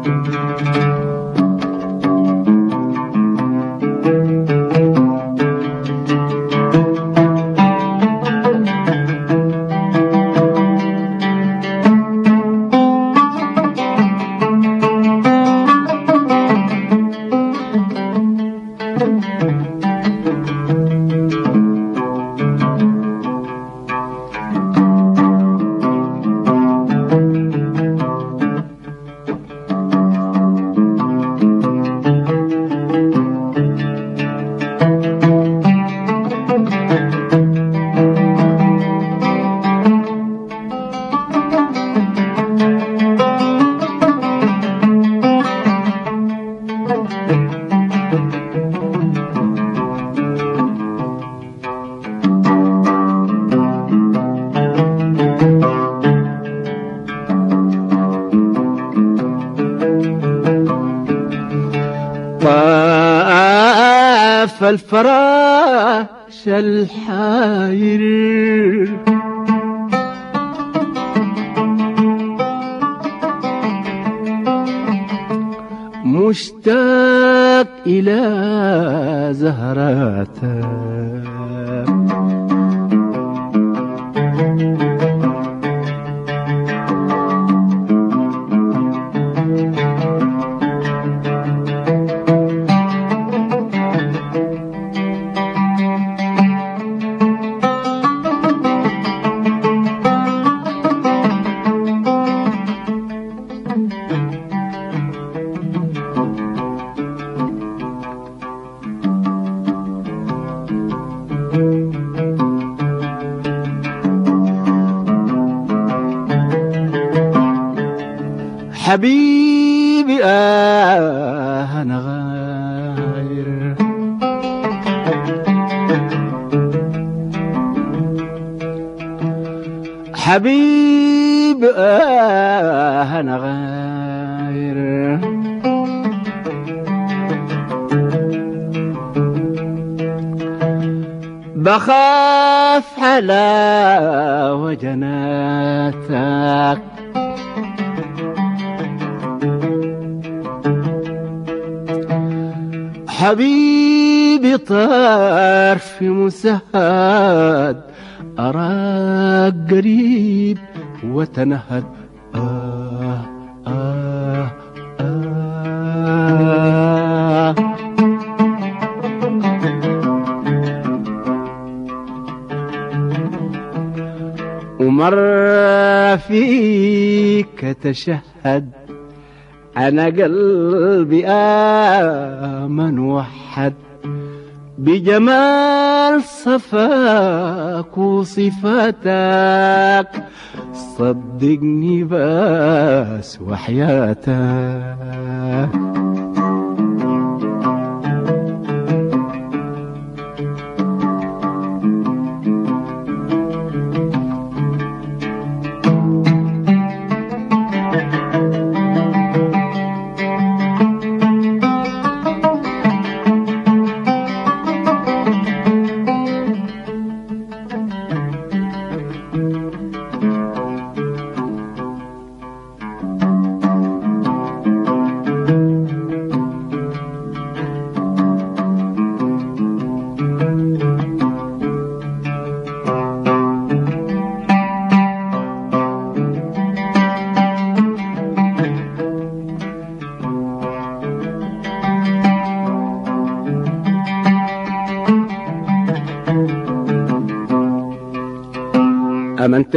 طاف الفراش الحاير مشتاق إلى زهراته حبيبي آه أنا غاير حبيبي آه أنا غاير بخاف على وجناتك حبيبي طار في مسهد أراك قريب وتنهد آه آه آه ومر فيك تشهد أنا قلبي آمن وحد بجمال صفاك وصفاتك صدقني بس وحياتك آمنت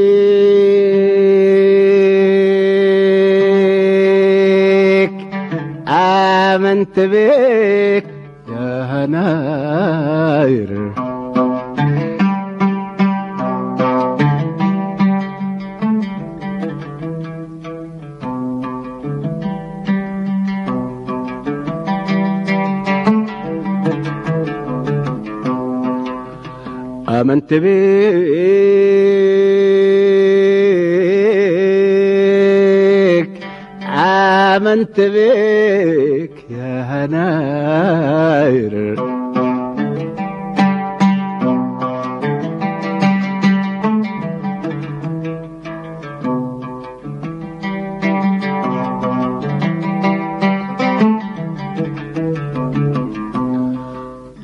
بيك آمنت بيك يا هناير آمنت بيك آمنت بيك يا هناير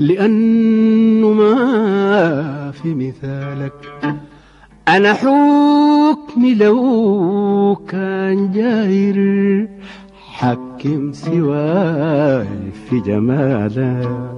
لأنه ما في مثالك أنا حكمي لو كان جاير حكم سواي في جمالك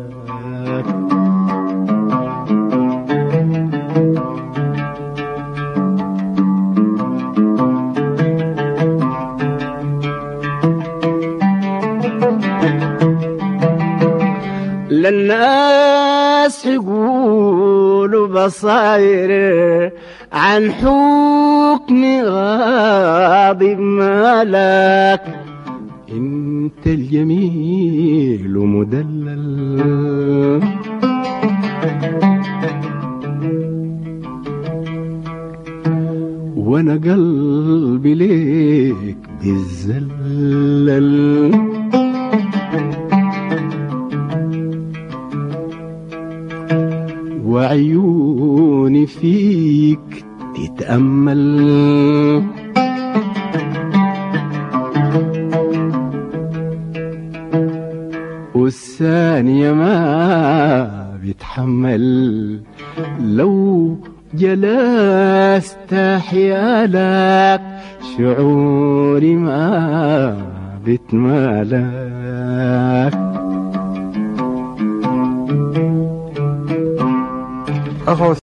للناس يقولوا بصاير عن حكم غاضب مالك انت الجميل مدلل وانا قلبي ليك بيتذلل وعيوني فيك تتأمل والثانية ما بيتحمل لو جلست حيالك شعوري ما بتمالك أخو